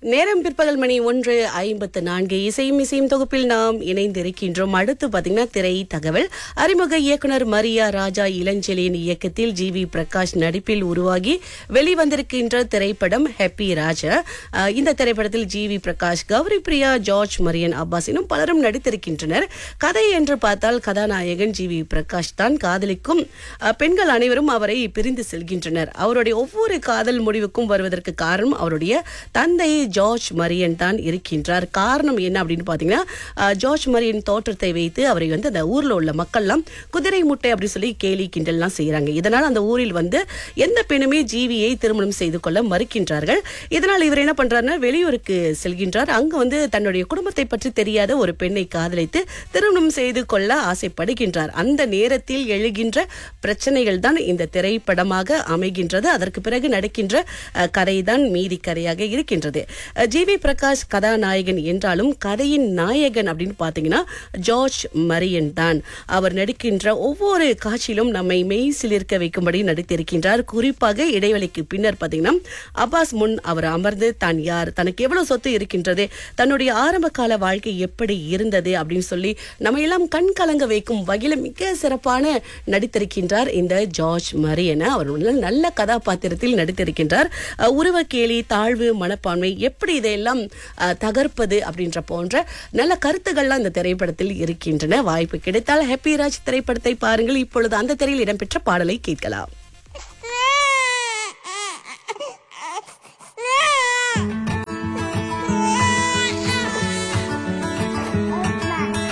நேரம் பிற்பகல் மணி ஒன்று ஐம்பத்து நான்கு இசையும் இசையும் தொகுப்பில் நாம் இணைந்திருக்கின்றோம் அடுத்து பாத்தீங்கன்னா திரை தகவல் அறிமுக இயக்குனர் மரியா ராஜா இளஞ்செலியின் இயக்கத்தில் ஜி வி பிரகாஷ் நடிப்பில் உருவாகி வெளிவந்திருக்கின்ற திரைப்படம் ஹாப்பி ராஜா அஹ், இந்த திரைப்படத்தில் G V Prakash Gauri Priya George Maryan Abbas இன்னும் பலரும் நடித்திருக்கின்றனர் கதை என்று பார்த்தால் கதாநாயகன் ஜி வி பிரகாஷ் தான் காதலிக்கும் அஹ், பெண்கள் அனைவரும் அவரை பிரிந்து செல்கின்றனர் அவருடைய ஒவ்வொரு காதல் முடிவுக்கும் வருவதற்கு காரணம் அவருடைய தந்தை ஜார்ஜ் மரியன் தான் இருக்கின்றார் காரணம் என்ன அப்படின்னு பாத்தீங்கன்னா அஹ், ஜார்ஜ் மரியன் தோற்றத்தை வைத்து அவரை வந்து அந்த ஊர்ல உள்ள மக்கள்லாம் குதிரை முட்டை அப்படி சொல்லி கேலி கிண்டல்லாம் செய்யறாங்க இதனால் அந்த ஊரில் வந்து எந்த பெண்ணுமே ஜீவியை திருமணம் செய்து கொள்ள மறுக்கின்றார்கள் இதனால் இவர் என்ன பண்றாருன்னா வெளியூருக்கு செல்கின்றார் அங்க வந்து தன்னுடைய குடும்பத்தை பற்றி தெரியாத ஒரு பெண்ணை காதலித்து திருமணம் செய்து கொள்ள ஆசைப்படுகின்றார் அந்த நேரத்தில் எழுகின்ற பிரச்சனைகள் தான் இந்த திரைப்படமாக அமைகின்றது அதற்கு பிறகு நடக்கின்ற அஹ், கதைதான் மீதி கதையாக இருக்கின்றது அஹ், ஜி வி பிரகாஷ் கதாநாயகன் என்றாலும் கதையின் நாயகன் அப்படின்னு பாத்தீங்கன்னா ஜார்ஜ் மரியன் தான் அவர் நடிக்கின்ற ஒவ்வொரு காட்சியிலும் நம்மை மெய் சிலிர்க்க வைக்கும்படி நடித்திருக்கின்றார் குறிப்பாக இடைவெளிக்கு பின்னர் பாத்தீங்கன்னா அப்பாஸ் முன் அவர் அமர்ந்து தான் யார் தனக்கு எவ்வளவு சொத்து இருக்கின்றது தன்னுடைய ஆரம்ப கால வாழ்க்கை எப்படி இருந்தது அப்படின்னு சொல்லி நம்ம எல்லாம் கண் கலங்க வைக்கும் வகையில மிக சிறப்பான நடித்திருக்கின்றார் இந்த ஜார்ஜ் மரியன அவர் நல்ல- நல்ல கதாபாத்திரத்தில் நடித்திருக்கின்றார் அஹ், உருவக்கேலி தாழ்வு மனப்பான்மை எப்படி இதையெல்லாம் அஹ், தகர்ப்பது அப்படின்ற போன்ற நல்ல கருத்துக்கள்லாம் இந்த திரைப்படத்தில் இருக்கின்றன வாய்ப்பு கிடைத்தால் ஹாப்பி ராஜ் திரைப்படத்தை பாருங்கள் இப்பொழுது அந்த திரையில் இடம்பெற்ற பாடலை கேட்கலாம்